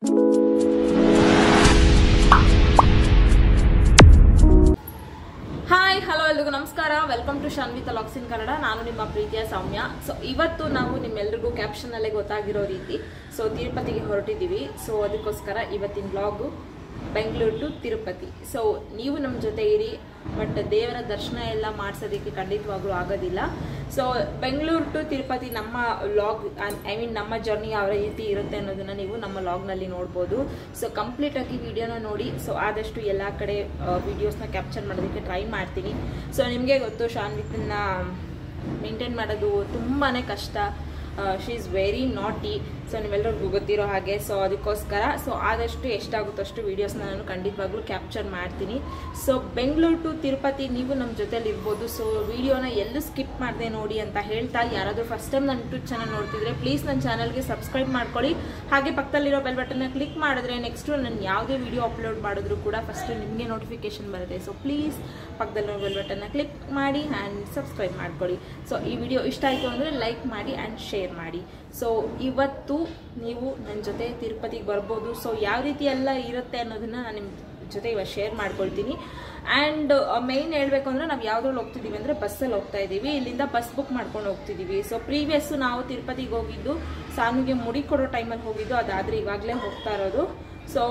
hi hello ಎಲ್ರಿಗೂ ನಮಸ್ಕಾರ welcome to Shanvi talks in Kannada ನಾನು ನಿಮ್ಮ ಪ್ರೀತಿಯ ಸೌಮ್ಯ ಸೊ ಇವತ್ತು ನಾವು ನಿಮ್ಮೆಲ್ರಿಗೂ ಕ್ಯಾಪ್ಷನ್ ಅಲ್ಲೇ ಗೊತ್ತಾಗಿರೋ ರೀತಿ ಸೊ ತಿರುಪತಿಗೆ ಹೊರಟಿದ್ದೀವಿ ಸೊ ಅದಕ್ಕೋಸ್ಕರ ಇವತ್ತಿನ blog Bengaluru to Tirupati so ನೀವು ನಮ್ಮ ಜೊತೆ ಇರಿ ಬಟ್ ದೇವರ ದರ್ಶನ ಎಲ್ಲ ಮಾಡಿಸೋದಕ್ಕೆ ಖಂಡಿತವಾಗ್ಲೂ ಆಗೋದಿಲ್ಲ ಸೊ ಬೆಂಗಳೂರು ಟು ತಿರುಪತಿ ನಮ್ಮ ಲಾಗ್ ಐ ಮೀನ್ ನಮ್ಮ ಜರ್ನಿ ಯಾವ ರೀತಿ ಇರುತ್ತೆ ಅನ್ನೋದನ್ನ ನೀವು ನಮ್ಮ ಲಾಗ್ನಲ್ಲಿ ನೋಡ್ಬೋದು ಸೊ ಕಂಪ್ಲೀಟಾಗಿ ವಿಡಿಯೋನ ನೋಡಿ ಸೊ ಆದಷ್ಟು ಎಲ್ಲ ಕಡೆ ವಿಡಿಯೋಸ್ನ ಕ್ಯಾಪ್ಚರ್ ಮಾಡೋದಕ್ಕೆ ಟ್ರೈ ಮಾಡ್ತೀನಿ ಸೊ ನಿಮಗೆ ಗೊತ್ತು ಶಾನ್ವಿತನ್ನ ಮೇಂಟೈನ್ ಮಾಡೋದು ತುಂಬಾ ಕಷ್ಟ she is very naughty so ನೀವೆಲ್ಲರಿಗೂ ಗೊತ್ತಿರೋ ಹಾಗೆ ಸೊ ಅದಕ್ಕೋಸ್ಕರ ಸೊ ಆದಷ್ಟು ಎಷ್ಟಾಗುತ್ತೋ ಅಷ್ಟು ವೀಡಿಯೋಸ್ನ ನಾನು ಖಂಡಿತವಾಗ್ಲೂ ಕ್ಯಾಪ್ಚರ್ ಮಾಡ್ತೀನಿ ಸೊ ಬೆಂಗಳೂರು ಟು ತಿರುಪತಿ ನೀವು ನಮ್ಮ ಜೊತೆಲಿ ಇರ್ಬೋದು ಸೊ ವಿಡಿಯೋನ ಎಲ್ಲೂ ಸ್ಕಿಪ್ ಮಾಡದೆ ನೋಡಿ ಅಂತ ಹೇಳ್ತಾ ಯಾರಾದರೂ ಫಸ್ಟ್ ಟೈಮ್ ನನ್ನ ಯೂಟ್ಯೂಬ್ ಚಾನಲ್ ನೋಡ್ತಿದ್ರೆ ಪ್ಲೀಸ್ ನನ್ನ ಚಾನಲ್ಗೆ ಸಬ್ಸ್ಕ್ರೈಬ್ ಮಾಡ್ಕೊಳ್ಳಿ ಹಾಗೆ ಪಕ್ಕದಲ್ಲಿರೋ ಬೆಲ್ ಬಟನ್ನ ಕ್ಲಿಕ್ ಮಾಡಿದ್ರೆ ನೆಕ್ಸ್ಟು ನಾನು ಯಾವುದೇ ವಿಡಿಯೋ ಅಪ್ಲೋಡ್ ಮಾಡಿದ್ರು ಕೂಡ ಫಸ್ಟು ನಿಮಗೆ ನೋಟಿಫಿಕೇಶನ್ ಬರುತ್ತೆ ಸೊ ಪ್ಲೀಸ್ ಪಕ್ಕದಲ್ಲಿರೋ ಬೆಲ್ ಬಟನ್ನ ಕ್ಲಿಕ್ ಮಾಡಿ ಆ್ಯಂಡ್ ಸಬ್ಸ್ಕ್ರೈಬ್ ಮಾಡ್ಕೊಳ್ಳಿ ಸೊ ಈ ವಿಡಿಯೋ ಇಷ್ಟ ಆಯಿತು ಅಂದರೆ ಲೈಕ್ ಮಾಡಿ ಆ್ಯಂಡ್ ಶೇರ್ ಮಾಡಿ ಸೊ ಇವತ್ತು ನೀವು ನನ್ನ ಜೊತೆ ತಿರುಪತಿಗೆ ಬರ್ಬೋದು ಸೊ ಯಾವ ರೀತಿ ಎಲ್ಲ ಇರುತ್ತೆ ಅನ್ನೋದನ್ನು ನಾನು ನಿಮ್ಮ ಜೊತೆ ಇವಾಗ ಶೇರ್ ಮಾಡ್ಕೊಳ್ತೀನಿ ಆ್ಯಂಡ್ ಮೇಯ್ನ್ ಹೇಳಬೇಕು ಅಂದರೆ ನಾವು ಯಾವುದ್ರಲ್ಲಿ ಹೋಗ್ತಿದ್ದೀವಿ ಅಂದರೆ ಬಸ್ಸಲ್ಲಿ ಹೋಗ್ತಾ ಇದ್ದೀವಿ ಇಲ್ಲಿಂದ ಬಸ್ ಬುಕ್ ಮಾಡ್ಕೊಂಡು ಹೋಗ್ತಿದ್ದೀವಿ ಸೊ ಪ್ರೀವಿಯಸ್ಸು ನಾವು ತಿರುಪತಿಗೆ ಹೋಗಿದ್ದು ಸಾನುಗೆ ಮುಡಿ ಕೊಡೋ ಟೈಮಲ್ಲಿ ಹೋಗಿದ್ದು ಅದಾದರೆ ಇವಾಗಲೇ ಹೋಗ್ತಾ ಇರೋದು ಸೊ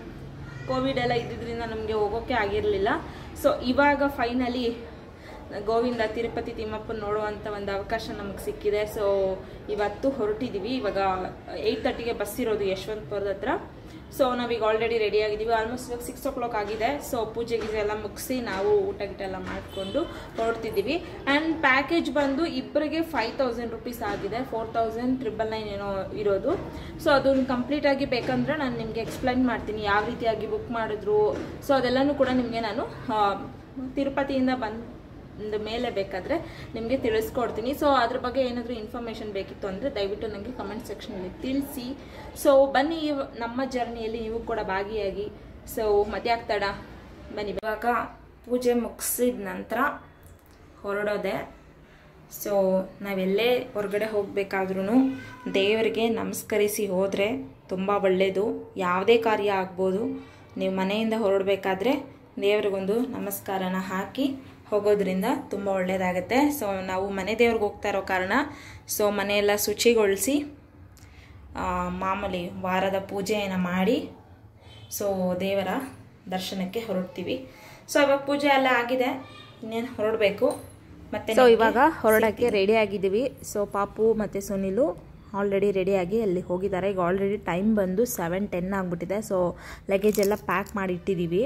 ಕೋವಿಡ್ ಎಲ್ಲ ಇದ್ದಿದ್ದರಿಂದ ನಮಗೆ ಹೋಗೋಕ್ಕೆ ಆಗಿರಲಿಲ್ಲ ಸೊ ಇವಾಗ ಫೈನಲಿ ಗೋವಿಂದ ತಿರುಪತಿ ತಿಮ್ಮಪ್ಪನ ನೋಡುವಂಥ ಒಂದು ಅವಕಾಶ ನಮಗೆ ಸಿಕ್ಕಿದೆ ಸೊ ಇವತ್ತು ಹೊರಟಿದ್ದೀವಿ ಇವಾಗ ಏಯ್ಟ್ ತರ್ಟಿಗೆ ಬಸ್ ಇರೋದು ಯಶವಂತಪುರದ ಹತ್ರ ಸೊ ನಾವೀಗ ಆಲ್ರೆಡಿ ರೆಡಿ ಆಗಿದ್ದೀವಿ ಆಲ್ಮೋಸ್ಟ್ ಇವಾಗ ಸಿಕ್ಸ್ ಓ ಕ್ಲಾಕ್ ಆಗಿದೆ ಸೊ ಪೂಜೆ ಗೀಜೆ ಎಲ್ಲ ಮುಗಿಸಿ ನಾವು ಊಟ ಗೀಟ ಎಲ್ಲ ಮಾಡಿಕೊಂಡು ಹೊರಡ್ತಿದ್ದೀವಿ ಆ್ಯಂಡ್ ಪ್ಯಾಕೇಜ್ ಬಂದು ಇಬ್ಬರಿಗೆ ಫೈವ್ ತೌಸಂಡ್ ರುಪೀಸ್ ಆಗಿದೆ ಫೋರ್ ತೌಸಂಡ್ ಟ್ರಿಬಲ್ ನೈನ್ ಏನೋ ಇರೋದು ಸೊ ಅದನ್ನು ಕಂಪ್ಲೀಟಾಗಿ ಬೇಕಂದ್ರೆ ನಾನು ನಿಮಗೆ ಎಕ್ಸ್ಪ್ಲೈನ್ ಮಾಡ್ತೀನಿ ಯಾವ ರೀತಿಯಾಗಿ ಬುಕ್ ಮಾಡಿದ್ರು ಸೊ ಅದೆಲ್ಲನೂ ಕೂಡ ನಿಮಗೆ ನಾನು ತಿರುಪತಿಯಿಂದ ಬಂದು ಒಂದು ಮೇಲೆ ಬೇಕಾದರೆ ನಿಮಗೆ ತಿಳಿಸ್ಕೊಡ್ತೀನಿ ಸೊ ಅದ್ರ ಬಗ್ಗೆ ಏನಾದರೂ ಇನ್ಫಾರ್ಮೇಷನ್ ಬೇಕಿತ್ತು ಅಂದರೆ ದಯವಿಟ್ಟು ನನಗೆ ಕಮೆಂಟ್ ಸೆಕ್ಷನಲ್ಲಿ ತಿಳಿಸಿ ಸೊ ಬನ್ನಿ ಇವ್ ನಮ್ಮ ಜರ್ನಿಯಲ್ಲಿ ನೀವು ಕೂಡ ಭಾಗಿಯಾಗಿ ಸೊ ಮದುವೆ ಆಗ್ತಾಡ ಬನ್ನಿ ಇವಾಗ ಪೂಜೆ ಮುಗಿಸಿದ ನಂತರ ಹೊರಡೋದೆ ಸೊ ನಾವೆಲ್ಲೇ ಹೊರಗಡೆ ಹೋಗಬೇಕಾದ್ರೂ ದೇವರಿಗೆ ನಮಸ್ಕರಿಸಿ ಹೋದರೆ ತುಂಬ ಒಳ್ಳೆಯದು ಯಾವುದೇ ಕಾರ್ಯ ಆಗ್ಬೋದು ನೀವು ಮನೆಯಿಂದ ಹೊರಡಬೇಕಾದ್ರೆ ದೇವ್ರಿಗೊಂದು ನಮಸ್ಕಾರನ ಹಾಕಿ ಹೋಗೋದ್ರಿಂದ ತುಂಬ ಒಳ್ಳೆಯದಾಗುತ್ತೆ ಸೊ ನಾವು ಮನೆ ದೇವ್ರಿಗೆ ಹೋಗ್ತಾ ಇರೋ ಕಾರಣ ಸೊ ಮನೆಯೆಲ್ಲ ಶುಚಿಗೊಳಿಸಿ ಮಾಮೂಲಿ ವಾರದ ಪೂಜೆಯನ್ನು ಮಾಡಿ ಸೊ ದೇವರ ದರ್ಶನಕ್ಕೆ ಹೊರಡ್ತೀವಿ ಸೊ ಇವಾಗ ಪೂಜೆ ಎಲ್ಲ ಆಗಿದೆ ಇನ್ನೇನು ಹೊರಡಬೇಕು ಮತ್ತೆ ಸೊ ಇವಾಗ ಹೊರಡೋಕ್ಕೆ ರೆಡಿ ಆಗಿದ್ದೀವಿ ಸೊ ಪಾಪು ಮತ್ತು ಸುನಿಲು ಆಲ್ರೆಡಿ ರೆಡಿಯಾಗಿ ಅಲ್ಲಿ ಹೋಗಿದ್ದಾರೆ ಈಗ ಆಲ್ರೆಡಿ ಟೈಮ್ ಬಂದು ಸೆವೆನ್ ಟೆನ್ ಆಗಿಬಿಟ್ಟಿದೆ ಸೊ ಲಗೇಜ್ ಎಲ್ಲ ಪ್ಯಾಕ್ ಮಾಡಿ ಇಟ್ಟಿದ್ದೀವಿ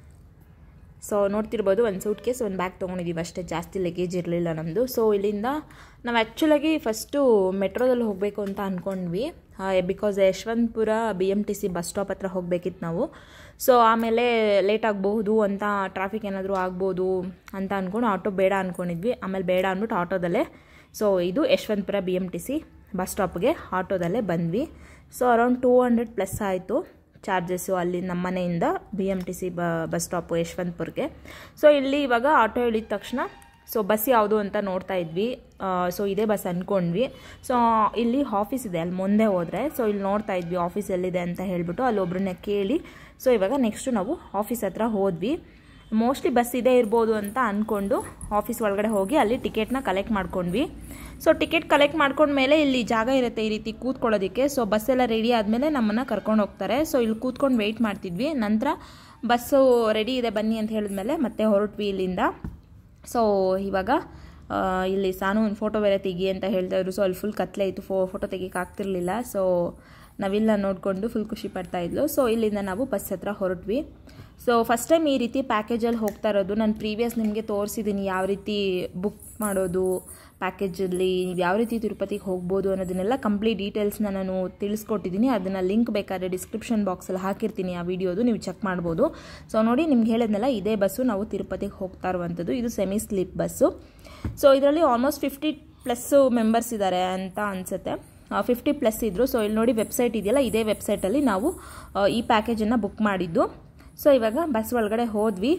ಸೊ ನೋಡ್ತಿರ್ಬೋದು ಒಂದು ಸೂಟ್ ಕೇಸ್ ಒಂದು ಬ್ಯಾಗ್ ತೊಗೊಂಡಿದ್ದೀವಿ ಅಷ್ಟೇ ಜಾಸ್ತಿ ಲಗೇಜ್ ಇರಲಿಲ್ಲ ನಮ್ಮದು ಸೊ ಇಲ್ಲಿಂದ ನಾವು ಆ್ಯಕ್ಚುಲಾಗಿ ಫಸ್ಟು ಮೆಟ್ರೋದಲ್ಲಿ ಹೋಗಬೇಕು ಅಂತ ಅಂದ್ಕೊಂಡ್ವಿ because Yeshwantpur B M T C bus stop ಹತ್ರ ಹೋಗಬೇಕಿತ್ತು ನಾವು ಸೊ ಆಮೇಲೆ ಲೇಟ್ ಆಗಬಹುದು ಅಂತ ಟ್ರಾಫಿಕ್ ಏನಾದರೂ ಆಗ್ಬೋದು ಅಂತ ಅಂದ್ಕೊಂಡು ಆಟೋ ಬೇಡ ಅಂದ್ಕೊಂಡಿದ್ವಿ ಆಮೇಲೆ ಬೇಡ ಅಂದ್ಬಿಟ್ಟು ಆಟೋದಲ್ಲೇ ಸೊ ಇದು Yeshwantpur B M T C bus ಸ್ಟಾಪ್ಗೆ ಆಟೋದಲ್ಲೇ ಬಂದ್ವಿ so around two hundred plus ಆಯಿತು ಚಾರ್ಜಸ್ಸು ಅಲ್ಲಿ ನಮ್ಮ ಮನೆಯಿಂದ ಬಿ ಎಮ್ ಟಿ ಸಿ ಬ ಬಸ್ ಸ್ಟಾಪು ಯಶವಂತಪುರ್ಗೆ ಸೊ ಇಲ್ಲಿ ಇವಾಗ ಆಟೋ ಇಳಿದ ತಕ್ಷಣ ಸೊ ಬಸ್ ಯಾವುದು ಅಂತ ನೋಡ್ತಾ ಇದ್ವಿ ಸೊ ಇದೇ ಬಸ್ ಅಂದ್ಕೊಂಡ್ವಿ ಸೊ ಇಲ್ಲಿ ಆಫೀಸ್ ಇದೆ ಅಲ್ಲಿ ಮುಂದೆ ಹೋದರೆ ಸೊ ಇಲ್ಲಿ ನೋಡ್ತಾ ಇದ್ವಿ ಆಫೀಸ್ ಎಲ್ಲಿದೆ ಅಂತ ಹೇಳ್ಬಿಟ್ಟು ಅಲ್ಲಿ ಒಬ್ರನ್ನ ಕೇಳಿ ಸೊ ಇವಾಗ ನೆಕ್ಸ್ಟು ನಾವು ಆಫೀಸ್ ಹತ್ರ ಹೋದ್ವಿ ಮೋಸ್ಟ್ಲಿ ಬಸ್ ಇದೇ ಇರ್ಬೋದು ಅಂತ ಅಂದ್ಕೊಂಡು ಆಫೀಸ್ ಒಳಗಡೆ ಹೋಗಿ ಅಲ್ಲಿ ಟಿಕೆಟ್ನ ಕಲೆಕ್ಟ್ ಮಾಡ್ಕೊಂಡ್ವಿ ಸೊ ಟಿಕೆಟ್ ಕಲೆಕ್ಟ್ ಮಾಡ್ಕೊಂಡ್ಮೇಲೆ ಇಲ್ಲಿ ಜಾಗ ಇರುತ್ತೆ ಈ ರೀತಿ ಕೂತ್ಕೊಳ್ಳೋದಕ್ಕೆ ಸೊ ಬಸ್ಸೆಲ್ಲ ರೆಡಿ ಆದಮೇಲೆ ನಮ್ಮನ್ನು ಕರ್ಕೊಂಡು ಹೋಗ್ತಾರೆ ಸೊ ಇಲ್ಲಿ ಕೂತ್ಕೊಂಡು ವೆಯ್ಟ್ ಮಾಡ್ತಿದ್ವಿ ನಂತರ ಬಸ್ಸು ರೆಡಿ ಇದೆ ಬನ್ನಿ ಅಂತ ಹೇಳಿದ್ಮೇಲೆ ಮತ್ತೆ ಹೊರಟ್ವಿ ಇಲ್ಲಿಂದ ಸೊ ಇವಾಗ ಇಲ್ಲಿ ಸಾನು ಒಂದು ಫೋಟೋ ಬೇರೆ ತೆಗಿ ಅಂತ ಹೇಳ್ತಾ ಇದ್ರು ಸೊ ಅಲ್ಲಿ ಫುಲ್ ಕತ್ಲೆ ಇತ್ತು ಫೋ ಫೋಟೋ ತೆಗಿಕ್ಕೆ ಆಗ್ತಿರ್ಲಿಲ್ಲ ಸೊ ನಾವಿಲ್ಲ ನೋಡಿಕೊಂಡು ಫುಲ್ ಖುಷಿ ಪಡ್ತಾ ಇದ್ಲು ಸೊ ಇಲ್ಲಿಂದ ನಾವು ಬಸ್ ಹತ್ರ ಹೊರಟ್ವಿ ಸೊ ಫಸ್ಟ್ ಟೈಮ್ ಈ ರೀತಿ ಪ್ಯಾಕೇಜಲ್ಲಿ ಹೋಗ್ತಾ ಇರೋದು ನಾನು ಪ್ರೀವಿಯಸ್ ನಿಮಗೆ ತೋರಿಸಿದ್ದೀನಿ ಯಾವ ರೀತಿ ಬುಕ್ ಮಾಡೋದು ಪ್ಯಾಕೇಜಲ್ಲಿ ನೀವು ಯಾವ ರೀತಿ ತಿರುಪತಿಗೆ ಹೋಗ್ಬೋದು ಅನ್ನೋದನ್ನೆಲ್ಲ ಕಂಪ್ಲೀಟ್ ಡೀಟೇಲ್ಸ್ನ ನಾನು ತಿಳಿಸ್ಕೊಟ್ಟಿದ್ದೀನಿ ಅದನ್ನು ಲಿಂಕ್ ಬೇಕಾದರೆ ಡಿಸ್ಕ್ರಿಪ್ಷನ್ ಬಾಕ್ಸಲ್ಲಿ ಹಾಕಿರ್ತೀನಿ ಆ ವಿಡಿಯೋದು ನೀವು ಚೆಕ್ ಮಾಡ್ಬೋದು ಸೊ ನೋಡಿ ನಿಮ್ಗೆ ಹೇಳಿದ್ನಲ್ಲ ಇದೇ ಬಸ್ಸು ನಾವು ತಿರುಪತಿಗೆ ಹೋಗ್ತಾ ಇರುವಂಥದ್ದು ಇದು ಸೆಮಿ ಸ್ಲೀಪ್ ಬಸ್ಸು ಸೊ ಇದರಲ್ಲಿ ಆಲ್ಮೋಸ್ಟ್ ಫಿಫ್ಟಿ ಪ್ಲಸ್ಸು ಮೆಂಬರ್ಸ್ ಇದ್ದಾರೆ ಅಂತ ಅನಿಸುತ್ತೆ ಫಿಫ್ಟಿ ಪ್ಲಸ್ ಇದ್ದರು ಸೊ ಇಲ್ಲಿ ನೋಡಿ ವೆಬ್ಸೈಟ್ ಇದೆಯಲ್ಲ ಇದೇ ವೆಬ್ಸೈಟಲ್ಲಿ ನಾವು ಈ ಪ್ಯಾಕೇಜನ್ನು ಬುಕ್ ಮಾಡಿದ್ದು ಸೊ ಇವಾಗ ಬಸ್ ಒಳಗಡೆ ಹೋದ್ವಿ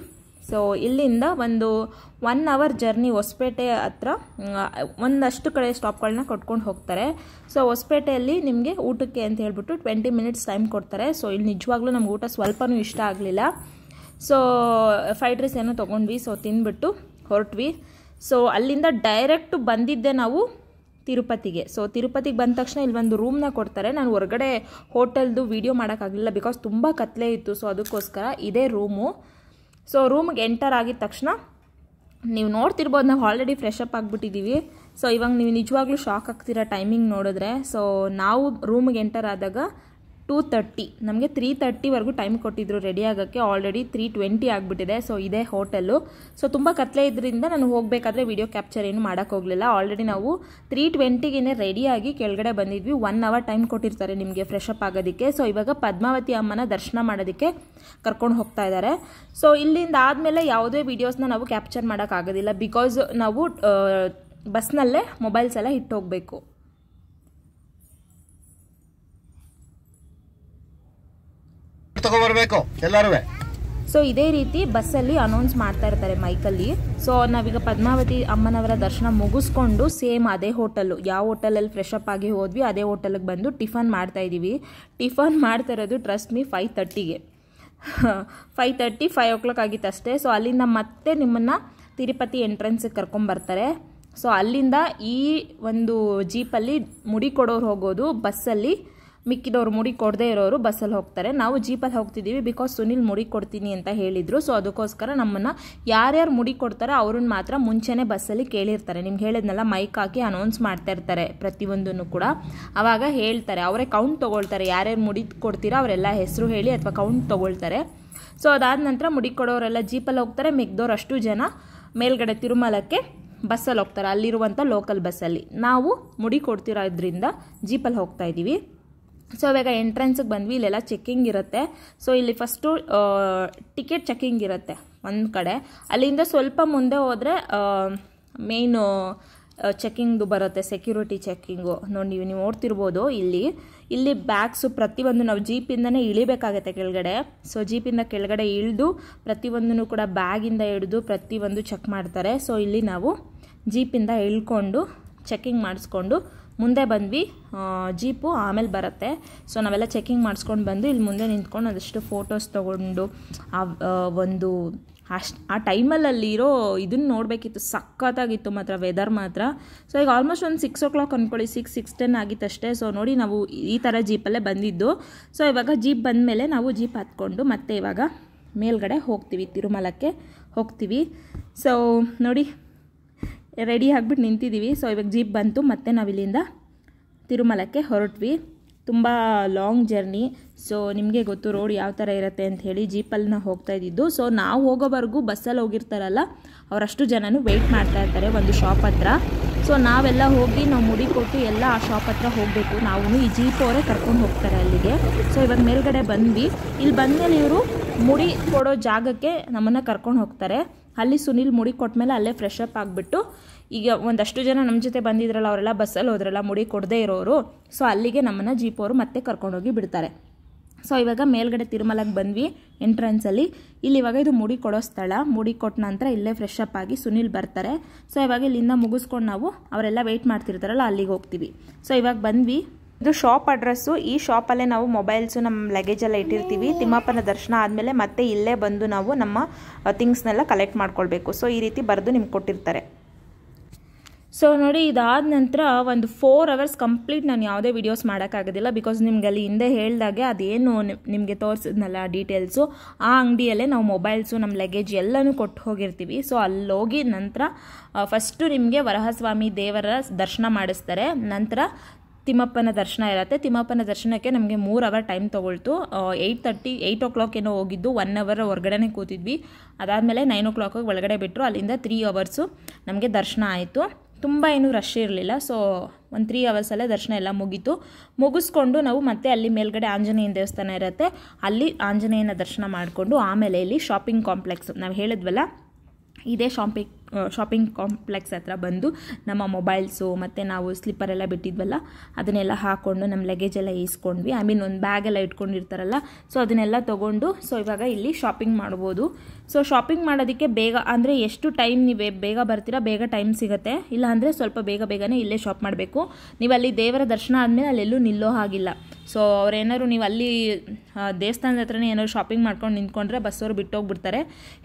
ಸೊ ಇಲ್ಲಿಂದ ಒಂದು ಒನ್ ಅವರ್ ಜರ್ನಿ ಹೊಸಪೇಟೆ ಹತ್ರ ಒಂದಷ್ಟು ಕಡೆ ಸ್ಟಾಪ್ಗಳನ್ನ ಕೊಟ್ಕೊಂಡು ಹೋಗ್ತಾರೆ ಸೊ ಹೊಸಪೇಟೆಯಲ್ಲಿ ನಿಮಗೆ ಊಟಕ್ಕೆ ಅಂತ ಹೇಳ್ಬಿಟ್ಟು ಟ್ವೆಂಟಿ ಮಿನಿಟ್ಸ್ ಟೈಮ್ ಕೊಡ್ತಾರೆ ಸೊ ಇಲ್ಲಿ ನಿಜವಾಗ್ಲೂ ನಮ್ಗೆ ಊಟ ಸ್ವಲ್ಪನೂ ಇಷ್ಟ ಆಗಲಿಲ್ಲ ಸೊ ಫ್ರೈಡ್ ರೈಸ್ ಏನೋ ತೊಗೊಂಡ್ವಿ ಸೊ ತಿಂದ್ಬಿಟ್ಟು ಹೊರಟ್ವಿ ಸೊ ಅಲ್ಲಿಂದ ಡೈರೆಕ್ಟ್ ಬಂದಿದ್ದೆ ನಾವು ತಿರುಪತಿಗೆ ಸೊ ತಿರುಪತಿಗೆ ಬಂದ ತಕ್ಷಣ ಇಲ್ಲಿ ಒಂದು ರೂಮ್ನ ಕೊಡ್ತಾರೆ ನಾನು ಹೊರಗಡೆ ಹೋಟೆಲ್ದು ವೀಡಿಯೋ ಮಾಡೋಕ್ಕಾಗಲಿಲ್ಲ ಬಿಕಾಸ್ ತುಂಬ ಕತ್ಲೆ ಇತ್ತು ಸೊ ಅದಕ್ಕೋಸ್ಕರ ಇದೇ ರೂಮು ಸೊ ರೂಮ್ಗೆ ಎಂಟರ್ ಆಗಿದ ತಕ್ಷಣ ನೀವು ನೋಡ್ತಿರ್ಬೋದು ನಾವು ಆಲ್ರೆಡಿ ಫ್ರೆಶ್ ಅಪ್ ಆಗಿಬಿಟ್ಟಿದ್ದೀವಿ ಸೊ ಇವಾಗ ನೀವು ನಿಜವಾಗ್ಲೂ ಶಾಕ್ ಆಗ್ತೀರಾ ಟೈಮಿಂಗ್ ನೋಡಿದ್ರೆ ಸೊ ನಾವು ರೂಮ್ಗೆ ಎಂಟರ್ ಆದಾಗ ಟೂ ತರ್ಟಿ ನಮಗೆ ತ್ರೀ ತರ್ಟಿವರೆಗೂ ಟೈಮ್ ಕೊಟ್ಟಿದ್ರು ರೆಡಿ ಆಗೋಕ್ಕೆ ಆಲ್ರೆಡಿ ತ್ರೀ ಟ್ವೆಂಟಿ ಆಗಿಬಿಟ್ಟಿದೆ ಸೊ ಇದೇ ಹೋಟೆಲ್ಲು ಸೊ ತುಂಬ ಕತ್ಲೆ ಇದ್ರಿಂದ ನಾನು ಹೋಗಬೇಕಾದ್ರೆ ವಿಡಿಯೋ ಕ್ಯಾಪ್ಚರ್ ಏನು ಮಾಡೋಕ್ಕೆ ಹೋಗಲಿಲ್ಲ ಆಲ್ರೆಡಿ ನಾವು ತ್ರೀ ಟ್ವೆಂಟಿಗೆ ರೆಡಿಯಾಗಿ ಕೆಳಗಡೆ ಬಂದಿದ್ವಿ ಒನ್ ಅವರ್ ಟೈಮ್ ಕೊಟ್ಟಿರ್ತಾರೆ ನಿಮಗೆ ಫ್ರೆಶ್ ಅಪ್ ಆಗೋದಕ್ಕೆ ಸೊ ಇವಾಗ ಪದ್ಮಾವತಿ ಅಮ್ಮನ ದರ್ಶನ ಮಾಡೋದಕ್ಕೆ ಕರ್ಕೊಂಡು ಹೋಗ್ತಾ ಇದ್ದಾರೆ ಸೊ ಇಲ್ಲಿಂದ ಆದಮೇಲೆ ಯಾವುದೇ ವೀಡಿಯೋಸ್ನ ನಾವು ಕ್ಯಾಪ್ಚರ್ ಮಾಡೋಕ್ಕಾಗೋದಿಲ್ಲ ಬಿಕಾಸ್ ನಾವು ಬಸ್ನಲ್ಲೇ ಮೊಬೈಲ್ಸ್ ಎಲ್ಲ ಇಟ್ಟು ಹೋಗಬೇಕು ತಗೊಬರ್ಬೇಕು ಎಲ್ಲರೂ ಸೊ ಇದೇ ರೀತಿ ಬಸ್ಸಲ್ಲಿ ಅನೌನ್ಸ್ ಮಾಡ್ತಾ ಇರ್ತಾರೆ ಮೈಕಲ್ಲಿ ಸೊ ನಾವೀಗ ಪದ್ಮಾವತಿ ಅಮ್ಮನವರ ದರ್ಶನ ಮುಗಿಸ್ಕೊಂಡು ಸೇಮ್ ಅದೇ ಹೋಟೆಲ್ಲು ಯಾವ ಹೋಟೆಲಲ್ಲಿ ಫ್ರೆಶ್ ಅಪ್ ಆಗಿ ಹೋದ್ವಿ ಅದೇ ಹೋಟೆಲ್ಗೆ ಬಂದು ಟಿಫನ್ ಮಾಡ್ತಾ ಇದ್ದೀವಿ ಟಿಫನ್ ಮಾಡ್ತಾ ಇರೋದು ಟ್ರಸ್ಟ್ ಮೀ ಫೈವ್ ತರ್ಟಿಗೆ five thirty five o'clock ಆಗಿತ್ತು ಅಷ್ಟೇ ಸೊ ಅಲ್ಲಿಂದ ಮತ್ತೆ ನಿಮ್ಮನ್ನು ತಿರುಪತಿ ಎಂಟ್ರೆನ್ಸಿಗೆ ಕರ್ಕೊಂಬರ್ತಾರೆ ಸೊ ಅಲ್ಲಿಂದ ಈ ಒಂದು ಜೀಪಲ್ಲಿ ಮುಡಿ ಕೊಡೋರು ಹೋಗೋದು ಬಸ್ಸಲ್ಲಿ ಮಿಕ್ಕಿದವ್ರು ಮುಡಿ ಕೊಡದೇ ಇರೋರು ಬಸ್ಸಲ್ಲಿ ಹೋಗ್ತಾರೆ ನಾವು ಜೀಪಲ್ಲಿ ಹೋಗ್ತಿದ್ದೀವಿ ಬಿಕಾಸ್ ಸುನಿಲ್ ಮುಡಿ ಕೊಡ್ತೀನಿ ಅಂತ ಹೇಳಿದರು ಸೊ ಅದಕ್ಕೋಸ್ಕರ ನಮ್ಮನ್ನು ಯಾರ್ಯಾರು ಮುಡಿ ಕೊಡ್ತಾರೋ ಅವ್ರನ್ನ ಮಾತ್ರ ಮುಂಚೆನೇ ಬಸ್ಸಲ್ಲಿ ಕೇಳಿರ್ತಾರೆ ನಿಮ್ಗೆ ಹೇಳಿದ್ನಲ್ಲ ಮೈಕ್ ಹಾಕಿ ಅನೌನ್ಸ್ ಮಾಡ್ತಾ ಇರ್ತಾರೆ ಪ್ರತಿಯೊಂದನ್ನು ಕೂಡ ಆವಾಗ ಹೇಳ್ತಾರೆ ಅವರೇ ಕೌಂಟ್ ತೊಗೊಳ್ತಾರೆ ಯಾರ್ಯಾರು ಮುಡಿ ಕೊಡ್ತೀರೋ ಅವರೆಲ್ಲ ಹೆಸರು ಹೇಳಿ ಅಥವಾ ಕೌಂಟ್ ತೊಗೊಳ್ತಾರೆ ಸೊ ಅದಾದ ನಂತರ ಮುಡಿ ಕೊಡೋರೆಲ್ಲ ಜೀಪಲ್ಲಿ ಹೋಗ್ತಾರೆ ಮಿಕ್ದವ್ರು ಅಷ್ಟು ಜನ ಮೇಲ್ಗಡೆ ತಿರುಮಲಕ್ಕೆ ಬಸ್ಸಲ್ಲಿ ಹೋಗ್ತಾರೆ ಅಲ್ಲಿರುವಂಥ ಲೋಕಲ್ ಬಸ್ಸಲ್ಲಿ ನಾವು ಮುಡಿ ಕೊಡ್ತಿರೋದ್ರಿಂದ ಜೀಪಲ್ಲಿ ಹೋಗ್ತಾ ಇದ್ದೀವಿ ಸೊ ಇವಾಗ ಎಂಟ್ರೆನ್ಸಿಗೆ ಬಂದ್ವಿ ಇಲ್ಲೆಲ್ಲ ಚೆಕ್ಕಿಂಗ್ ಇರುತ್ತೆ ಸೊ ಇಲ್ಲಿ ಫಸ್ಟು ಟಿಕೆಟ್ ಚೆಕ್ಕಿಂಗ್ ಇರುತ್ತೆ ಒಂದು ಕಡೆ ಅಲ್ಲಿಂದ ಸ್ವಲ್ಪ ಮುಂದೆ ಹೋದರೆ ಮೇಯ್ನು ಚೆಕ್ಕಿಂಗ್ದು ಬರುತ್ತೆ ಸೆಕ್ಯೂರಿಟಿ ಚೆಕ್ಕಿಂಗು ನೋಡಿ ನೀವು ನೀವು ನೋಡ್ತಿರ್ಬೋದು ಇಲ್ಲಿ ಇಲ್ಲಿ ಬ್ಯಾಗ್ಸು ಪ್ರತಿಯೊಂದು ನಾವು ಜೀಪಿಂದನೇ ಇಳಿಬೇಕಾಗತ್ತೆ ಕೆಳಗಡೆ ಸೊ ಜೀಪಿಂದ ಕೆಳಗಡೆ ಇಳಿದು ಪ್ರತಿಯೊಂದನ್ನು ಕೂಡ ಬ್ಯಾಗಿಂದ ಹಿಡಿದು ಪ್ರತಿಯೊಂದು ಚೆಕ್ ಮಾಡ್ತಾರೆ ಸೊ ಇಲ್ಲಿ ನಾವು ಜೀಪಿಂದ ಇಳ್ಕೊಂಡು ಚೆಕ್ಕಿಂಗ್ ಮಾಡಿಸ್ಕೊಂಡು ಮುಂದೆ ಬಂದ್ವಿ ಜೀಪು ಆಮೇಲೆ ಬರುತ್ತೆ ಸೊ ನಾವೆಲ್ಲ ಚೆಕಿಂಗ್ ಮಾಡಿಸ್ಕೊಂಡು ಬಂದು ಇಲ್ಲಿ ಮುಂದೆ ನಿಂತ್ಕೊಂಡು ಅದಷ್ಟು ಫೋಟೋಸ್ ತೊಗೊಂಡು ಆ ಒಂದು ಅಷ್ಟು ಆ ಟೈಮಲ್ಲಿ ಇರೋ ಇದನ್ನು ನೋಡಬೇಕಿತ್ತು ಸಖತ್ತಾಗಿತ್ತು ಮಾತ್ರ ವೆದರ್ ಮಾತ್ರ ಸೊ ಈಗ ಆಲ್ಮೋಸ್ಟ್ ಒಂದು ಸಿಕ್ಸ್ ಓ ಕ್ಲಾಕ್ ಅಂದ್ಕೊಳ್ಳಿ ಸಿಕ್ಸ್ ಸಿಕ್ಸ್ ಟೆನ್ ಆಗಿತ್ತಷ್ಟೇ ಸೊ ನೋಡಿ ನಾವು ಈ ಥರ ಜೀಪಲ್ಲೇ ಬಂದಿದ್ದು ಸೊ ಇವಾಗ ಜೀಪ್ ಬಂದಮೇಲೆ ನಾವು ಜೀಪ್ ಹತ್ಕೊಂಡು ಮತ್ತೆ ಇವಾಗ ಮೇಲ್ಗಡೆ ಹೋಗ್ತೀವಿ ತಿರುಮಲಕ್ಕೆ ಹೋಗ್ತೀವಿ ಸೊ ನೋಡಿ ರೆಡಿ ಆಗಿಬಿಟ್ಟು ನಿಂತಿದ್ದೀವಿ ಸೊ ಇವಾಗ ಜೀಪ್ ಬಂತು ಮತ್ತೆ ನಾವಿಲ್ಲಿಂದ ತಿರುಮಲಕ್ಕೆ ಹೊರಟ್ವಿ ತುಂಬ ಲಾಂಗ್ ಜರ್ನಿ ಸೊ ನಿಮಗೆ ಗೊತ್ತು ರೋಡ್ ಯಾವ ಥರ ಇರುತ್ತೆ ಅಂತ ಹೇಳಿ ಜೀಪಲ್ಲಿ ನಾವು ಹೋಗ್ತಾ ಇದ್ದಿದ್ದು ಸೊ ನಾವು ಹೋಗೋವರೆಗೂ ಬಸ್ಸಲ್ಲಿ ಹೋಗಿರ್ತಾರಲ್ಲ ಅವರಷ್ಟು ಜನನು ವೆಯ್ಟ್ ಮಾಡ್ತಾ ಇರ್ತಾರೆ ಒಂದು ಶಾಪ್ ಹತ್ರ ಸೊ ನಾವೆಲ್ಲ ಹೋಗಿ ನಾವು ಮುಡಿ ಕೊಟ್ಟು ಎಲ್ಲ ಆ ಶಾಪ್ ಹತ್ರ ಹೋಗಬೇಕು ನಾವು ಈ ಜೀಪ್ ಅವರೇ ಕರ್ಕೊಂಡು ಹೋಗ್ತಾರೆ ಅಲ್ಲಿಗೆ ಸೊ ಇವಾಗ ಮೇಲ್ಗಡೆ ಬಂದ್ವಿ ಇಲ್ಲಿ ಬಂದಮೇಲೆ ಇವರು ಮುಡಿ ಕೊಡೋ ಜಾಗಕ್ಕೆ ನಮ್ಮನ್ನು ಕರ್ಕೊಂಡು ಹೋಗ್ತಾರೆ ಅಲ್ಲಿ ಸುನಿಲ್ ಮುಡಿ ಕೊಟ್ಮೇಲೆ ಅಲ್ಲೇ ಫ್ರೆಶ್ ಅಪ್ ಆಗಿಬಿಟ್ಟು ಈಗ ಒಂದಷ್ಟು ಜನ ನಮ್ಮ ಜೊತೆ ಬಂದಿದ್ರಲ್ಲ ಅವರೆಲ್ಲ ಬಸ್ಸಲ್ಲಿ ಹೋದ್ರಲ್ಲ ಮುಡಿ ಕೊಡದೇ ಇರೋರು ಸೊ ಅಲ್ಲಿಗೆ ನಮ್ಮನ್ನು ಜೀಪ್ ಅವರು ಮತ್ತೆ ಕರ್ಕೊಂಡೋಗಿ ಬಿಡ್ತಾರೆ ಸೊ ಇವಾಗ ಮೇಲ್ಗಡೆ ತಿರುಮಲಕ್ಕೆ ಬಂದ್ವಿ ಎಂಟ್ರೆನ್ಸಲ್ಲಿ ಇಲ್ಲಿ ಇವಾಗ ಇದು ಮುಡಿ ಕೊಡೋ ಸ್ಥಳ ಮುಡಿ ಕೊಟ್ಟ ನಂತರ ಇಲ್ಲೇ ಫ್ರೆಶ್ ಅಪ್ ಆಗಿ ಸುನಿಲ್ ಬರ್ತಾರೆ ಸೊ ಇವಾಗ ಇಲ್ಲಿಂದ ಮುಗಿಸ್ಕೊಂಡು ನಾವು ಅವರೆಲ್ಲ ವೆಯ್ಟ್ ಮಾಡ್ತಿರ್ತಾರಲ್ಲ ಅಲ್ಲಿಗೆ ಹೋಗ್ತೀವಿ ಸೊ ಇವಾಗ ಬಂದ್ವಿ ಇದು ಶಾಪ್ ಅಡ್ರೆಸ್ಸು ಈ ಶಾಪಲ್ಲೇ ನಾವು ಮೊಬೈಲ್ಸು ನಮ್ಮ ಲಗೇಜ್ ಎಲ್ಲ ಇಟ್ಟಿರ್ತೀವಿ ತಿಮ್ಮಪ್ಪನ ದರ್ಶನ ಆದಮೇಲೆ ಮತ್ತೆ ಇಲ್ಲೇ ಬಂದು ನಾವು ನಮ್ಮ ಥಿಂಗ್ಸ್ನೆಲ್ಲ ಕಲೆಕ್ಟ್ ಮಾಡ್ಕೊಳ್ಬೇಕು ಸೊ ಈ ರೀತಿ ಬರೆದು ನಿಮ್ಗೆ ಕೊಟ್ಟಿರ್ತಾರೆ ಸೊ ನೋಡಿ ಇದಾದ ನಂತರ ಒಂದು ಫೋರ್ ಅವರ್ಸ್ ಕಂಪ್ಲೀಟ್ ನಾನು ಯಾವುದೇ ವೀಡಿಯೋಸ್ ಮಾಡೋಕ್ಕಾಗೋದಿಲ್ಲ ಬಿಕಾಸ್ ನಿಮ್ಗೆ ಅಲ್ಲಿ ಹಿಂದೆ ಹೇಳ್ದಾಗೆ ಅದೇನು ನಿಮಗೆ ತೋರಿಸಿದ್ನಲ್ಲ ಡೀಟೇಲ್ಸು ಆ ಅಂಗಡಿಯಲ್ಲೇ ನಾವು ಮೊಬೈಲ್ಸು ನಮ್ಮ ಲಗೇಜ್ ಎಲ್ಲನೂ ಕೊಟ್ಟು ಹೋಗಿರ್ತೀವಿ ಸೊ ಅಲ್ಲಿ ಹೋಗಿ ನಂತರ ಫಸ್ಟು ನಿಮಗೆ ವರಹಸ್ವಾಮಿ ದೇವರ ದರ್ಶನ ಮಾಡಿಸ್ತಾರೆ ನಂತರ ತಿಮ್ಮಪ್ಪನ ದರ್ಶನ ಇರುತ್ತೆ ತಿಮ್ಮಪ್ಪನ ದರ್ಶನಕ್ಕೆ ನಮಗೆ ಮೂರು ಅವರ್ ಟೈಮ್ ತೊಗೊಳ್ತು eight thirty eight o'clock ಏನೋ ಹೋಗಿದ್ದು ಒನ್ ಅವರ್ ಹೊರಗಡೆನೇ ಕೂತಿದ್ವಿ ಅದಾದಮೇಲೆ ನೈನ್ ಓ ಕ್ಲಾಕಿಗೆ ಒಳಗಡೆ ಬಿಟ್ಟರು ಅಲ್ಲಿಂದ ತ್ರೀ ಅವರ್ಸು ನಮಗೆ ದರ್ಶನ ಆಯಿತು ತುಂಬ ಏನೂ ರಶ್ ಇರಲಿಲ್ಲ ಸೊ ಒಂದು ತ್ರೀ ಅವರ್ಸಲ್ಲೇ ದರ್ಶನ ಎಲ್ಲ ಮುಗೀತು ಮುಗಿಸ್ಕೊಂಡು ನಾವು ಮತ್ತೆ ಅಲ್ಲಿ ಮೇಲ್ಗಡೆ ಆಂಜನೇಯನ ದೇವಸ್ಥಾನ ಇರುತ್ತೆ ಅಲ್ಲಿ ಆಂಜನೇಯನ ದರ್ಶನ ಮಾಡಿಕೊಂಡು ಆಮೇಲೆ ಇಲ್ಲಿ ಶಾಪಿಂಗ್ ಕಾಂಪ್ಲೆಕ್ಸ್ ನಾವು ಹೇಳಿದ್ವಲ್ಲ ಇದೇ ಶಾಪಿಂಗ್ ಶಾಪಿಂಗ್ ಕಾಂಪ್ಲೆಕ್ಸ್ ಹತ್ರ ಬಂದು ನಮ್ಮ ಮೊಬೈಲ್ಸು ಮತ್ತು ನಾವು ಸ್ಲಿಪ್ಪರ್ ಎಲ್ಲ ಬಿಟ್ಟಿದ್ವಲ್ಲ ಅದನ್ನೆಲ್ಲ ಹಾಕ್ಕೊಂಡು ನಮ್ಮ ಲಗೇಜ್ ಎಲ್ಲ ಈಸ್ಕೊಂಡ್ವಿ ಐ ಮೀನ್ ಒಂದು ಬ್ಯಾಗ್ ಎಲ್ಲ ಇಟ್ಕೊಂಡಿರ್ತಾರಲ್ಲ ಸೊ ಅದನ್ನೆಲ್ಲ ತೊಗೊಂಡು ಸೊ ಇವಾಗ ಇಲ್ಲಿ ಶಾಪಿಂಗ್ ಮಾಡ್ಬೋದು ಸೊ ಶಾಪಿಂಗ್ ಮಾಡೋದಕ್ಕೆ ಬೇಗ ಅಂದರೆ ಎಷ್ಟು ಟೈಮ್ ನೀವು ಬೇಗ ಬರ್ತೀರಾ ಬೇಗ ಟೈಮ್ ಸಿಗುತ್ತೆ ಇಲ್ಲ ಅಂದರೆ ಸ್ವಲ್ಪ ಬೇಗ ಬೇಗನೆ ಇಲ್ಲೇ ಶಾಪ್ ಮಾಡಬೇಕು ನೀವು ಅಲ್ಲಿ ದೇವರ ದರ್ಶನ ಆದಮೇಲೆ ಅಲ್ಲೆಲ್ಲೂ ನಿಲ್ಲೋ ಹಾಗಿಲ್ಲ ಸೊ ಅವ್ರೇನಾದ್ರು ನೀವು ಅಲ್ಲಿ ಆ, ದೇವಸ್ಥಾನದ ಹತ್ರನೇ ಏನಾದ್ರು ಶಾಪಿಂಗ್ ಮಾಡ್ಕೊಂಡು ನಿಂತ್ಕೊಂಡ್ರೆ ಬಸ್ಸವರು ಬಿಟ್ಟೋಗ್ಬಿಡ್ತಾರೆ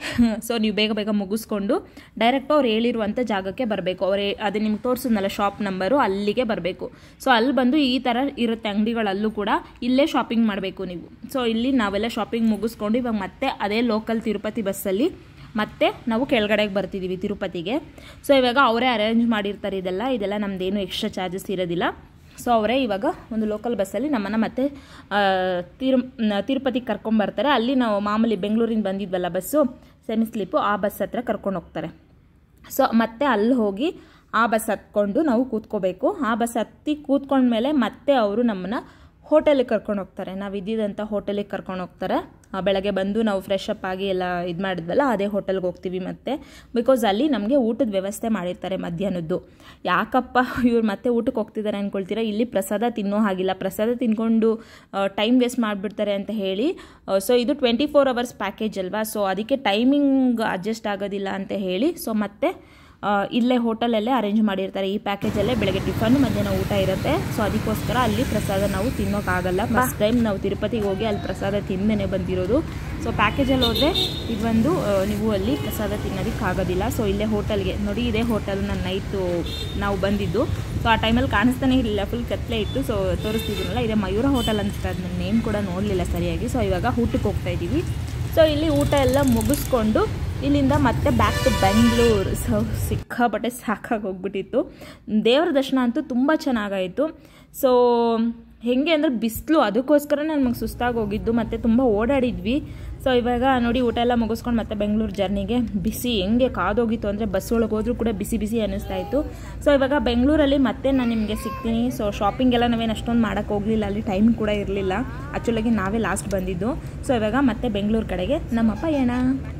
ಸೊ ನೀವು ಬೇಗ ಬೇಗ ಮುಗಿಸ್ಕೊಂಡು ಡೈರೆಕ್ಟ್ ಅವ್ರು ಹೇಳಿರುವಂಥ ಜಾಗಕ್ಕೆ ಬರಬೇಕು ಅವ್ರು ಅದು ನಿಮ್ಗೆ ತೋರಿಸಿದ್ನಲ್ಲ ಶಾಪ್ ನಂಬರು ಅಲ್ಲಿಗೆ ಬರಬೇಕು ಸೊ ಅಲ್ಲಿ ಬಂದು ಈ ಥರ ಇರುತ್ತೆ ಅಂಗಡಿಗಳಲ್ಲೂ ಕೂಡ ಇಲ್ಲೇ ಶಾಪಿಂಗ್ ಮಾಡಬೇಕು ನೀವು ಸೊ ಇಲ್ಲಿ ನಾವೆಲ್ಲ ಶಾಪಿಂಗ್ ಮುಗಿಸ್ಕೊಂಡು ಇವಾಗ ಮತ್ತೆ ಅದೇ ಲೋಕಲ್ ತಿರುಪತಿ ಬಸ್ಸಲ್ಲಿ ಮತ್ತೆ ನಾವು ಕೆಳಗಡೆಗೆ ಬರ್ತಿದ್ದೀವಿ ತಿರುಪತಿಗೆ ಸೊ ಇವಾಗ ಅವರೇ ಅರೇಂಜ್ ಮಾಡಿರ್ತಾರೆ ಇದೆಲ್ಲ ಇದೆಲ್ಲ ನಮ್ಮದೇನು ಎಕ್ಸ್ಟ್ರಾ ಚಾರ್ಜಸ್ ಇರೋದಿಲ್ಲ ಸೊ ಅವರೇ ಇವಾಗ ಒಂದು ಲೋಕಲ್ ಬಸ್ಸಲ್ಲಿ ನಮ್ಮನ್ನು ಮತ್ತೆ ಆ, ತಿರು ನ- ತಿರುಪತಿಗೆ ಕರ್ಕೊಂಬರ್ತಾರೆ ಅಲ್ಲಿ ನಾವು ಮಾಮೂಲಿ ಬೆಂಗಳೂರಿಂದ ಬಂದಿದ್ವಲ್ಲ ಬಸ್ಸು ಸೆಮಿ ಸ್ಲಿಪ್ಪು ಆ ಬಸ್ ಹತ್ರ ಕರ್ಕೊಂಡು ಹೋಗ್ತಾರೆ ಸೊ ಮತ್ತೆ ಅಲ್ಲಿ ಹೋಗಿ ಆ ಬಸ್ ಹತ್ಕೊಂಡು ನಾವು ಕೂತ್ಕೋಬೇಕು ಆ ಬಸ್ ಹತ್ತಿ ಕೂತ್ಕೊಂಡ್ಮೇಲೆ ಮತ್ತೆ ಅವರು ನಮ್ಮನ್ನು ಹೋಟೆಲಿಗೆ ಕರ್ಕೊಂಡು ಹೋಗ್ತಾರೆ ನಾವು ಇದ್ದಿದ್ದಂಥ ಹೋಟೆಲಿಗೆ ಕರ್ಕೊಂಡು ಹೋಗ್ತಾರೆ ಆ, ಬೆಳಗ್ಗೆ ಬಂದು ನಾವು ಫ್ರೆಶ್ ಅಪ್ ಆಗಿ ಎಲ್ಲ ಇದು ಮಾಡಿದ್ವಲ್ಲ ಅದೇ ಹೋಟೆಲ್ಗೆ ಹೋಗ್ತೀವಿ ಮತ್ತೆ ಬಿಕಾಸ್ ಅಲ್ಲಿ ನಮಗೆ ಊಟದ ವ್ಯವಸ್ಥೆ ಮಾಡಿರ್ತಾರೆ ಮಧ್ಯಾಹ್ನದ್ದು ಯಾಕಪ್ಪ ಇವ್ರು ಮತ್ತೆ ಊಟಕ್ಕೆ ಹೋಗ್ತಿದ್ದಾರೆ ಅಂದ್ಕೊಳ್ತೀರಾ ಇಲ್ಲಿ ಪ್ರಸಾದ ತಿನ್ನೋ ಹಾಗಿಲ್ಲ ಪ್ರಸಾದ ತಿನ್ಕೊಂಡು ಟೈಮ್ ವೇಸ್ಟ್ ಮಾಡಿಬಿಡ್ತಾರೆ ಅಂತ ಹೇಳಿ ಸೊ ಇದು ಟ್ವೆಂಟಿ ಫೋರ್ ಅವರ್ಸ್ ಪ್ಯಾಕೇಜ್ ಅಲ್ವಾ ಸೊ ಅದಕ್ಕೆ ಟೈಮಿಂಗ್ ಅಡ್ಜಸ್ಟ್ ಆಗೋದಿಲ್ಲ ಅಂತ ಹೇಳಿ ಸೊ ಮತ್ತೆ ಆ, ಇಲ್ಲೇ ಹೋಟೆಲಲ್ಲೇ ಅರೇಂಜ್ ಮಾಡಿರ್ತಾರೆ ಈ ಪ್ಯಾಕೇಜಲ್ಲೇ ಬೆಳಗ್ಗೆ ಟಿಫನ್ ಮಧ್ಯಾಹ್ನ ಊಟ ಇರುತ್ತೆ ಸೊ ಅದಕ್ಕೋಸ್ಕರ ಅಲ್ಲಿ ಪ್ರಸಾದ ನಾವು ತಿನ್ನೋಕ್ಕಾಗಲ್ಲ ಫಸ್ಟ್ ಟೈಮ್ ನಾವು ತಿರುಪತಿಗೆ ಹೋಗಿ ಅಲ್ಲಿ ಪ್ರಸಾದ ತಿಂದೇನೆ ಬಂದಿರೋದು ಸೊ ಪ್ಯಾಕೇಜಲ್ಲಿ ಹೋದರೆ ಇದೊಂದು ಆ, ನೀವು ಅಲ್ಲಿ ಪ್ರಸಾದ ತಿನ್ನೋದಕ್ಕೆ ಆಗೋದಿಲ್ಲ ಸೊ ಇಲ್ಲೇ ಹೋಟೆಲ್ಗೆ ನೋಡಿ ಇದೇ ಹೋಟೆಲ್ ನಾನು ನೈಟು ನಾವು ಬಂದಿದ್ದು ಸೊ ಆ ಟೈಮಲ್ಲಿ ಕಾಣಿಸ್ತಾನೆ ಇರಲಿಲ್ಲ ಫುಲ್ ಕತ್ಲೆ ಇತ್ತು ಸೊ ತೋರಿಸ್ತಿದ್ದೀನಲ್ಲ ಇದೇ ಮಯೂರ ಹೋಟೆಲ್ ಅಂತ ಅದು ನನ್ನ ನೇಮ್ ಕೂಡ ನೋಡಲಿಲ್ಲ ಸರಿಯಾಗಿ ಸೊ ಇವಾಗ ಊಟಕ್ಕೆ ಹೋಗ್ತಾ ಇದ್ದೀವಿ ಸೊ ಇಲ್ಲಿ ಊಟ ಎಲ್ಲ ಮುಗಿಸ್ಕೊಂಡು ಇಲ್ಲಿಂದ ಮತ್ತೆ ಬ್ಯಾಕ್ ಟು ಬೆಂಗಳೂರು ಸೊ ಸಿಕ್ಕಾಪಟ್ಟೆ ಸಾಕಾಗಿ ಹೋಗ್ಬಿಟ್ಟಿತ್ತು ದೇವರ ದರ್ಶನ ಅಂತೂ ತುಂಬ ಚೆನ್ನಾಗಾಯಿತು ಸೊ ಹೆಂಗೆ ಅಂದರೆ ಬಿಸಿಲು ಅದಕ್ಕೋಸ್ಕರ ನಮಗೆ ಸುಸ್ತಾಗಿ ಹೋಗಿದ್ದು ಮತ್ತು ತುಂಬ ಓಡಾಡಿದ್ವಿ ಸೊ ಇವಾಗ ನೋಡಿ ಊಟ ಎಲ್ಲ ಮುಗಿಸ್ಕೊಂಡು ಮತ್ತೆ ಬೆಂಗಳೂರು ಜರ್ನಿಗೆ ಬಿಸಿ ಹೆಂಗೆ ಕಾದೋಗಿತ್ತು ಅಂದರೆ ಬಸ್ ಒಳಗೆ ಹೋದ್ರೂ ಕೂಡ ಬಿಸಿ ಬಿಸಿ ಅನ್ನಿಸ್ತಾ ಇತ್ತು ಸೊ ಇವಾಗ ಬೆಂಗಳೂರಲ್ಲಿ ಮತ್ತೆ ನಾನು ನಿಮಗೆ ಸಿಗ್ತೀನಿ ಸೊ ಶಾಪಿಂಗ್ ಎಲ್ಲ ನಾವೇನು ಅಷ್ಟೊಂದು ಮಾಡೋಕ್ಕೆ ಹೋಗಲಿಲ್ಲ ಅಲ್ಲಿ ಟೈಮ್ ಕೂಡ ಇರಲಿಲ್ಲ ಆ್ಯಕ್ಚುಲಾಗಿ ನಾವೇ ಲಾಸ್ಟ್ ಬಂದಿದ್ದು ಸೊ ಇವಾಗ ಮತ್ತೆ ಬೆಂಗಳೂರು ಕಡೆಗೆ ನಮ್ಮಪ್ಪ ಏನ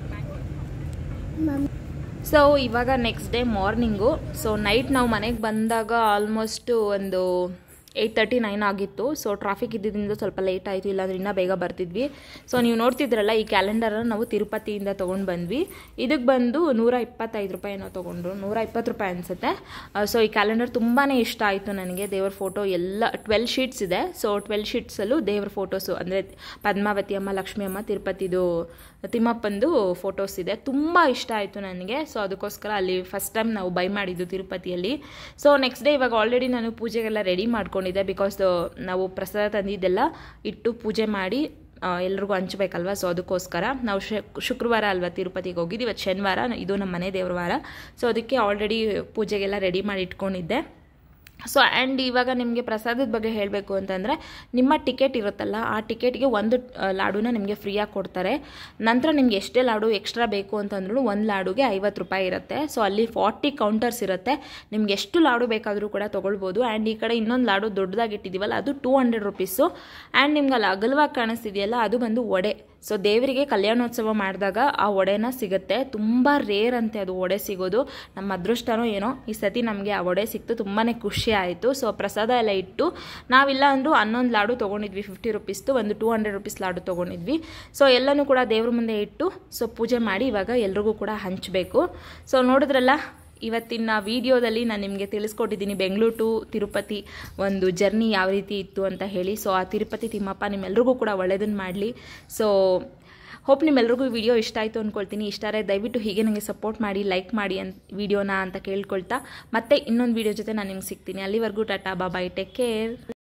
ಸೊ ಇವಾಗ next day morning so night ನಾವು ಮನೆಗೆ ಬಂದಾಗ ಆಲ್ಮೋಸ್ಟ್ ಒಂದು ಏಯ್ಟ್ ತರ್ಟಿ ನೈನ್ ಆಗಿತ್ತು ಸೊ ಟ್ರಾಫಿಕ್ ಇದ್ದಿದ್ದರಿಂದ ಸ್ವಲ್ಪ ಲೇಟ್ ಆಯಿತು ಇಲ್ಲಾಂದ್ರೆ ಇನ್ನೂ ಬೇಗ ಬರ್ತಿದ್ವಿ ಸೊ ನೀವು ನೋಡ್ತಿದ್ರಲ್ಲ ಈ ಕ್ಯಾಲೆಂಡರನ್ನು ನಾವು ತಿರುಪತಿಯಿಂದ ತೊಗೊಂಡು ಬಂದ್ವಿ ಇದಕ್ಕೆ ಬಂದು ನೂರ ಇಪ್ಪತ್ತೈದು ರೂಪಾಯಿ ಏನೋ ತೊಗೊಂಡ್ರು ನೂರ ಇಪ್ಪತ್ತು ರೂಪಾಯಿ ಅನಿಸುತ್ತೆ ಸೊ ಈ ಕ್ಯಾಲೆಂಡರ್ ತುಂಬಾ ಇಷ್ಟ ಆಯಿತು ನನಗೆ ದೇವ್ರ ಫೋಟೋ ಎಲ್ಲ ಟ್ವೆಲ್ ಶೀಟ್ಸ್ ಇದೆ ಸೊ ಟ್ವೆಲ್ ಶೀಟ್ಸಲ್ಲೂ ದೇವ್ರ ಫೋಟೋಸು ಅಂದರೆ ಪದ್ಮಾವತಿ ಅಮ್ಮ ಲಕ್ಷ್ಮಿ ಅಮ್ಮ ತಿರುಪತಿದು ತಿಮ್ಮಪ್ಪಂದು ಫೋಟೋಸ್ ಇದೆ ತುಂಬ ಇಷ್ಟ ಆಯಿತು ನನಗೆ ಸೊ ಅದಕ್ಕೋಸ್ಕರ ಅಲ್ಲಿ ಫಸ್ಟ್ ಟೈಮ್ ನಾವು ಬೈ ಮಾಡಿದ್ದು ತಿರುಪತಿಯಲ್ಲಿ ಸೊ ನೆಕ್ಸ್ಟ್ ಡೇ ಇವಾಗ ಆಲ್ರೆಡಿ ನಾನು ಪೂಜೆಗೆಲ್ಲ ರೆಡಿ ಮಾಡ್ಕೊಂಡಿದ್ದೆ ಬಿಕಾಸ್ ನಾವು ಪ್ರಸಾದ ತಂದಿದ್ದೆಲ್ಲ ಇಟ್ಟು ಪೂಜೆ ಮಾಡಿ ಆ, ಎಲ್ರಿಗೂ ಹಂಚ್ಬೇಕಲ್ವ ಸೊ ಅದಕ್ಕೋಸ್ಕರ ನಾವು ಶುಕ್- ಶುಕ್ರವಾರ ಅಲ್ವಾ ತಿರುಪತಿಗೆ ಹೋಗಿದ್ದು ಇವತ್ತು ಶನಿವಾರ ಇದು ನಮ್ಮ ಮನೆ ದೇವ್ರ ವಾರ ಸೊ ಅದಕ್ಕೆ ಆಲ್ರೆಡಿ ಪೂಜೆಗೆಲ್ಲ ರೆಡಿ ಮಾಡಿ ಇಟ್ಕೊಂಡಿದ್ದೆ ಸೊ ಆ್ಯಂಡ್ ಇವಾಗ ನಿಮಗೆ ಪ್ರಸಾದದ ಬಗ್ಗೆ ಹೇಳಬೇಕು ಅಂತಂದರೆ ನಿಮ್ಮ ಟಿಕೆಟ್ ಇರುತ್ತಲ್ಲ ಆ ಟಿಕೆಟ್ಗೆ ಒಂದು ಆ, ಲಾಡುನ ನಿಮಗೆ ಫ್ರೀಯಾಗಿ ಕೊಡ್ತಾರೆ ನಂತರ ನಿಮ್ಗೆ ಎಷ್ಟೇ ಲಾಡು ಎಕ್ಸ್ಟ್ರಾ ಬೇಕು ಅಂತಂದ್ರೂ ಒಂದು ಲಾಡುಗೆ ಐವತ್ತು ರೂಪಾಯಿ ಇರುತ್ತೆ ಸೊ ಅಲ್ಲಿ ಫಾರ್ಟಿ ಕೌಂಟರ್ಸ್ ಇರುತ್ತೆ ನಿಮ್ಗೆ ಎಷ್ಟು ಲಾಡು ಬೇಕಾದರೂ ಕೂಡ ತೊಗೊಳ್ಬೋದು ಆ್ಯಂಡ್ ಈ ಕಡೆ ಇನ್ನೊಂದು ಲಾಡು ದೊಡ್ಡದಾಗಿ ಇಟ್ಟಿದ್ದೀವಲ್ಲ ಅದು ಟೂ ಹಂಡ್ರೆಡ್ ರುಪೀಸು ಆ್ಯಂಡ್ ನಿಮ್ಗೆ ಅಲ್ಲಿ ಅಗಲವಾಗಿ ಕಾಣಿಸ್ತಿದೆಯಲ್ಲ ಅದು ಬಂದು ವಡೆ ಸೊ ದೇವರಿಗೆ ಕಲ್ಯಾಣೋತ್ಸವ ಮಾಡಿದಾಗ ಆ ಒಡೆನ ಸಿಗುತ್ತೆ ತುಂಬ ರೇರ್ ಅಂತೆ ಅದು ಒಡೆ ಸಿಗೋದು ನಮ್ಮ ಅದೃಷ್ಟನೋ ಏನೋ ಈ ಸತಿ ನಮಗೆ ಆ ಒಡೆ ಸಿಕ್ತು ತುಂಬಾ ಖುಷಿ ಆಯಿತು ಸೊ ಪ್ರಸಾದ ಎಲ್ಲ ಇಟ್ಟು ನಾವಿಲ್ಲ ಅಂದರೂ ಹನ್ನೊಂದು ಲಾಡು ತೊಗೊಂಡಿದ್ವಿ ಫಿಫ್ಟಿ ರುಪೀಸ್ದು ಒಂದು ಟೂ ಹಂಡ್ರೆಡ್ ರುಪೀಸ್ ಲಾಡು ತೊಗೊಂಡಿದ್ವಿ ಸೊ ಎಲ್ಲನೂ ಕೂಡ ದೇವ್ರ ಮುಂದೆ ಇಟ್ಟು ಸೊ ಪೂಜೆ ಮಾಡಿ ಇವಾಗ ಎಲ್ರಿಗೂ ಕೂಡ ಹಂಚಬೇಕು ಸೊ ನೋಡಿದ್ರಲ್ಲ ಇವತ್ತಿನ ವಿಡಿಯೋದಲ್ಲಿ ನಾನು ನಿಮಗೆ ತಿಳಿಸ್ಕೊಟ್ಟಿದ್ದೀನಿ ಬೆಂಗಳೂರು ಟು ತಿರುಪತಿ ಒಂದು ಜರ್ನಿ ಯಾವ ರೀತಿ ಇತ್ತು ಅಂತ ಹೇಳಿ ಸೊ ಆ ತಿರುಪತಿ ತಿಮ್ಮಪ್ಪ ನಿಮ್ಮೆಲ್ರಿಗೂ ಕೂಡ ಒಳ್ಳೇದನ್ನು ಮಾಡಲಿ ಸೊ ಹೋಪ್ ನಿಮ್ಮೆಲ್ರಿಗೂ ಈ ವಿಡಿಯೋ ಇಷ್ಟ ಆಯಿತು ಅಂದ್ಕೊಳ್ತೀನಿ ಇಷ್ಟ ಆದರೆ ದಯವಿಟ್ಟು ಹೀಗೆ ನನಗೆ ಸಪೋರ್ಟ್ ಮಾಡಿ ಲೈಕ್ ಮಾಡಿ ಅಂತ ವಿಡಿಯೋನ ಅಂತ ಕೇಳ್ಕೊಳ್ತಾ ಮತ್ತೆ ಇನ್ನೊಂದು ವಿಡಿಯೋ ಜೊತೆ ನಾನು ನಿಮ್ಗೆ ಸಿಗ್ತೀನಿ ಅಲ್ಲಿವರೆಗೂ ಟಾಟಾ ಬಾಬಾಯ್ ಟೇಕ್ ಕೇರ್